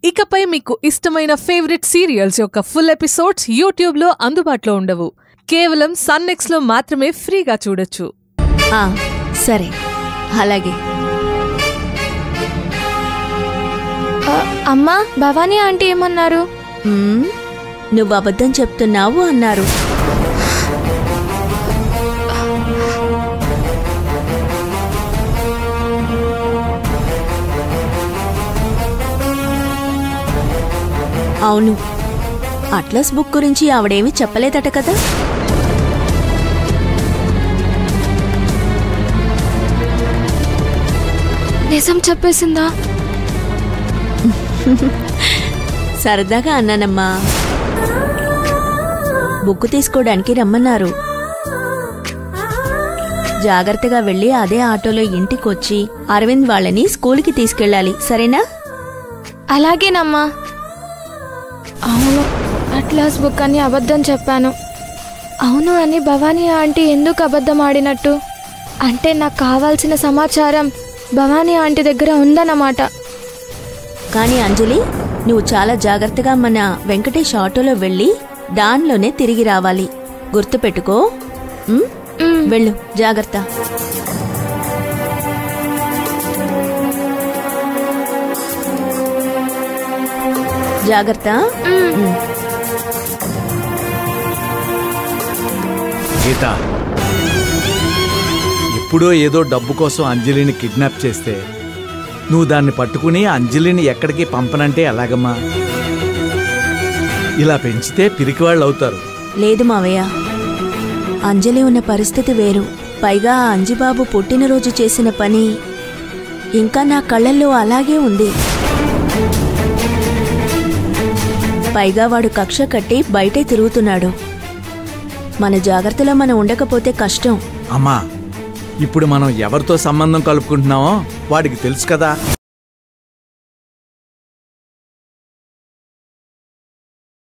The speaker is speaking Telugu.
ఇకపై మీకు ఇష్టమైన ఫేవరెట్ సీరియల్స్ యొక్క ఫుల్ ఎపిసోడ్స్ యూట్యూబ్లో అందుబాటులో ఉండవు కేవలం సన్నెక్స్లో మాత్రమే ఫ్రీగా చూడొచ్చు ఆ, సరే అలాగే ఆ, అమ్మా భవానీ ఆంటీ ఏమన్నారు మ్మ్, నువ్వు అబద్ధం చెప్తున్నావు అన్నారు అవును అట్లస్ బుక్ గురించి ఆవిడేమీ చెప్పలేదట కదా నిజం చెప్పేసిందా సరదాగా అన్నానమ్మా బుక్ తీసుకోవడానికి రమ్మన్నారు జాగ్రత్తగా వెళ్ళి అదే ఆటోలో ఇంటికొచ్చి అరవింద్ వాళ్ళని స్కూల్కి తీసుకెళ్ళాలి సరేనా అలాగేనమ్మా అవును అట్లాస్ బుక్ అని అబద్ధం చెప్పాను అవును అని భవానీ ఆంటీ ఎందుకు అబద్ధం ఆడినట్టు అంటే నాకు కావాల్సిన సమాచారం భవానీ ఆంటీ దగ్గర ఉందన్నమాట కానీ అంజలి నువ్వు చాలా జాగ్రత్తగా మన వెంకటేష్ ఆటోలో వెళ్ళి దానిలోనే తిరిగి రావాలి గుర్తుపెట్టుకో ఉమ్? మ్, వెళ్ళు జాగ్రత్త జాగ్రత్త మ్. ఉమ్. గీత ఎప్పుడో ఏదో డబ్బు కోసం అంజలిని కిడ్నాప్ చేస్తే నువ్వు దాన్ని పట్టుకుని అంజలిని ఎక్కడికి పంపనంటే ఎలాగమ్మా ఇలా పెంచితే పిరికివాళ్ళు అవుతారు లేదు మావయ్య అంజలి ఉన్న పరిస్థితి వేరు పైగా ఆ అంజిబాబు పుట్టినరోజు చేసిన పని ఇంకా నా కళ్ళల్లో అలాగే ఉంది పైగా వాడు కక్ష కట్టి బయటే తిరుగుతున్నాడు మన జాగ్రత్తలో మనం ఉండకపోతే కష్టం అమ్మా ఇప్పుడు మనం ఎవరితో సంబంధం కలుపుకుంటున్నామో వాడికి తెలుసు కదా